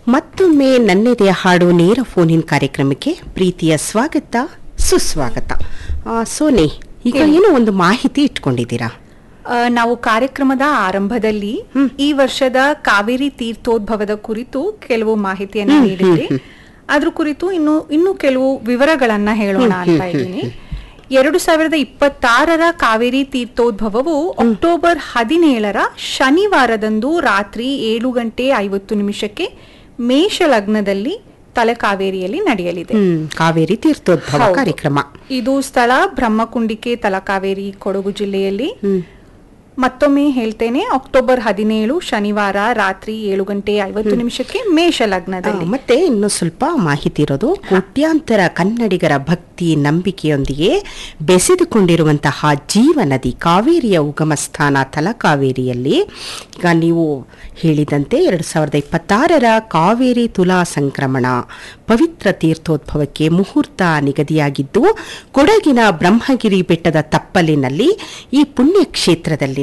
ಮತ್ತೊಮ್ಮೆ ನನ್ನೆದೆಯ ಹಾಡು ನೇರ ಫೋನಿನ್ ಕಾರ್ಯಕ್ರಮಕ್ಕೆ ಪ್ರೀತಿಯ ಸ್ವಾಗತ ಸುಸ್ವಾಗತ ಆ, ಸೋನಿ ಈಗ ಹೇಳಿ. ಏನೋ ಒಂದು ಮಾಹಿತಿ ಇಟ್ಕೊಂಡಿದ್ದೀರಾ ಆ, ನಾವು ಕಾರ್ಯಕ್ರಮದ ಆರಂಭದಲ್ಲಿ ಈ ವರ್ಷದ ಕಾವೇರಿ ತೀರ್ಥೋದ್ಭವದ ಕುರಿತು ಕೆಲವು ಮಾಹಿತಿಯನ್ನ ನೀಡಿದ್ರಿ ಅದ್ರ ಕುರಿತು ಇನ್ನು ಇನ್ನು ಕೆಲವು ವಿವರಗಳನ್ನ ಹೇಳೋಣ ಅಂತ ಇದ್ದೀನಿ ಎರಡು ಸಾವಿರದ ಇಪ್ಪತ್ತಾರರ ಕಾವೇರಿ ತೀರ್ಥೋದ್ಭವವು ಅಕ್ಟೋಬರ್ ಹದಿನೇಳರ ಶನಿವಾರದಂದು ರಾತ್ರಿ ಏಳು ಗಂಟೆ ಐವತ್ತು ನಿಮಿಷಕ್ಕೆ ಮೇಷ ಲಗ್ನದಲ್ಲಿ ತಲಕಾವೇರಿಯಲ್ಲಿ ನಡೆಯಲಿದೆ ಹ್ಮ್ ಕಾವೇರಿ ತೀರ್ಥೋದ್ಭವ ಹೌದು. ಕಾರ್ಯಕ್ರಮ ಇದು ಸ್ಥಳ ಬ್ರಹ್ಮಕುಂಡಿಕೆ ತಲಕಾವೇರಿ ಕೊಡಗು ಜಿಲ್ಲೆಯಲ್ಲಿ ಮತ್ತೊಮ್ಮೆ ಹೇಳ್ತೇನೆ ಅಕ್ಟೋಬರ್ ಹದಿನೇಳು ಶನಿವಾರ ರಾತ್ರಿ ಏಳು ಗಂಟೆ ಐವತ್ತು ನಿಮಿಷಕ್ಕೆ ಮೇಷ ಆ, ಲಗ್ನದಲ್ಲಿ ಮತ್ತೆ ಇನ್ನು ಸ್ವಲ್ಪ ಮಾಹಿತಿ ಇರೋದು ಕೋಟ್ಯಾಂತರ ಕನ್ನಡಿಗರ ಭಕ್ತಿ ನಂಬಿಕೆಯೊಂದಿಗೆ ಬೆಸೆದುಕೊಂಡಿರುವಂತಹ ಜೀವನದಿ ಕಾವೇರಿಯ ಉಗಮ ಸ್ಥಾನ ತಲಕಾವೇರಿಯಲ್ಲಿ ಈಗ ನೀವು ಹೇಳಿದಂತೆ ಎರಡು ಸಾವಿರದ ಇಪ್ಪತ್ತಾರರ ಕಾವೇರಿ ತುಲಾ ಸಂಕ್ರಮಣ ಪವಿತ್ರ ತೀರ್ಥೋದ್ಭವಕ್ಕೆ ಮುಹೂರ್ತ ನಿಗದಿಯಾಗಿದ್ದು ಕೊಡಗಿನ ಬ್ರಹ್ಮಗಿರಿ ಬೆಟ್ಟದ ತಪ್ಪಲಿನಲ್ಲಿ ಈ ಪುಣ್ಯ ಕ್ಷೇತ್ರದಲ್ಲಿ